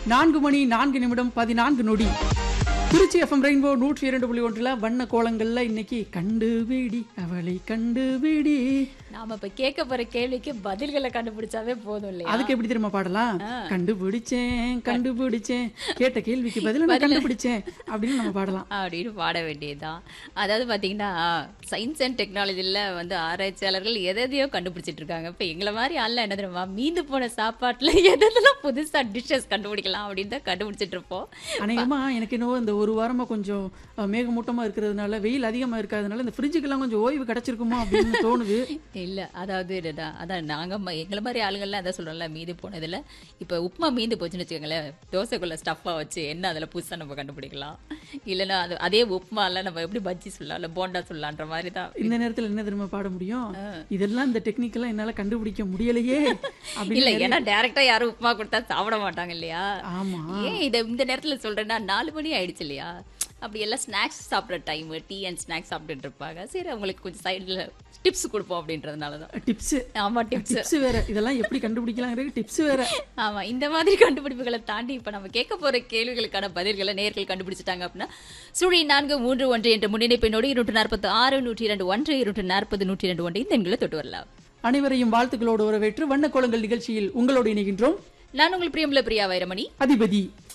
நான்கு மணி நான்கு நிமிடம் பதினான்கு நொடி திருச்சி எஃப்எம் ரெயின்போ நூற்றி இரண்டு புள்ளி ஒன்றில் வண்ண கோலங்கள்ல இன்னைக்கு கண்டுபிடி அவளை கண்டுபிடி நாம இப்ப கேட்க போற கேள்விக்கு பதில்களை கண்டுபிடிச்சாவே போதும் இல்லையா அதுக்கு எப்படி தெரியுமா பாடலாம் கண்டுபிடிச்சேன் கண்டுபிடிச்சேன் கேட்ட கேள்விக்கு பதில நான் கண்டுபிடிச்சேன் அப்படின்னு நம்ம பாடலாம் அப்படின்னு பாட வேண்டியதுதான் அதாவது பாத்தீங்கன்னா சயின்ஸ் அண்ட் டெக்னாலஜில வந்து ஆராய்ச்சியாளர்கள் எதையோ கண்டுபிடிச்சிட்டு இருக்காங்க இப்ப எங்களை மாதிரி ஆள்லாம் என்ன தெரியுமா மீந்து போன சாப்பாட்டுல எதெல்லாம் புதுசா டிஷ்ஷஸ் கண்டுபிடிக்கலாம் அப்படின்னு தான் கண்டுபிடிச்சிட்டு இருப்போம் அநேகமா எனக்கு என்னவோ இந்த ஒரு வாரமா கொஞ்சம் அஹ், மேகமூட்டமா இருக்கிறதுனால வெயில் அதிகமா இருக்கிறதுனால இந்த ஃப்ரிட்ஜுக்கெல்லாம் கொஞ்சம் ஓய்வு கிடைச்சிருக்குமோ அப்படின்னு தோணுது இல்ல அதாவது இதுதான் அதான் நாங்க ம- எங்களை மாதிரி ஆளுங்கள்லாம் அதான் சொல்றோம்ல மீதி போனதுல இப்ப உப்புமா மீந்து போச்சுன்னு வச்சுக்கோங்களேன் தோசைக்குள்ள ஸ்டஃப்பா வச்சு என்ன அதுல புதுசா நம்ம கண்டுபிடிக்கலாம் இல்லைன்னா அது அதே உப்புமால நம்ம எப்படி பஜ்ஜி சொல்லலாம் இல்ல போண்டா சொல்லலான்ற மாதிரி தான் இந்த நேரத்துல என்ன தெரியுமா பாட முடியும் இதெல்லாம் இந்த டெக்னிக்கெல்லாம் என்னால கண்டுபிடிக்க முடியலையே அப்படின்னு இல்ல ஏன்னா டைரக்டா யாரும் உப்புமா கொடுத்தா சாப்பிட மாட்டாங்க இல்லையா ஆமா ஏன் இதை இந்த நேரத்துல சொல்றேன்னா நாலு மணி ஆயிடுச்சு இல்லையா அப்படி எல்லாம் ஸ்நாக்ஸ் சாப்பிட்ற டைம் டீ அண்ட் ஸ்நாக்ஸ் சாப்பிட்டுட்டு இருப்பாங்க சரி அவங்களுக்கு கொஞ்சம் சைடுல டிப்ஸ் கொடுப்போம் அப்படின்றதுனால தான் டிப்ஸ் ஆமா டிப்ஸ் டிப்ஸ் வேற இதெல்லாம் எப்படி கண்டுபிடிக்கலாங்கிறது டிப்ஸ் வேற ஆமா இந்த மாதிரி கண்டுபிடிப்புகளை தாண்டி இப்ப நம்ம கேட்க போற கேள்விகளுக்கான பதில்களை நேர்கள் கண்டுபிடிச்சிட்டாங்க அப்படின்னா சுழி நான்கு மூன்று ஒன்று என்ற முன்னிணைப்பினோடு இருநூற்று நாற்பத்தி ஆறு நூற்றி இரண்டு ஒன்று இருநூற்று நாற்பது நூற்றி இரண்டு ஒன்று இந்த எண்களை தொட்டு வரலாம் அனைவரையும் வாழ்த்துக்களோடு வரவேற்று வண்ண கோலங்கள் நிகழ்ச்சியில் உங்களோடு இணைகின்றோம் நான் உங்கள் பிரியமுள்ள பிரியா வைரமணி அதிபதி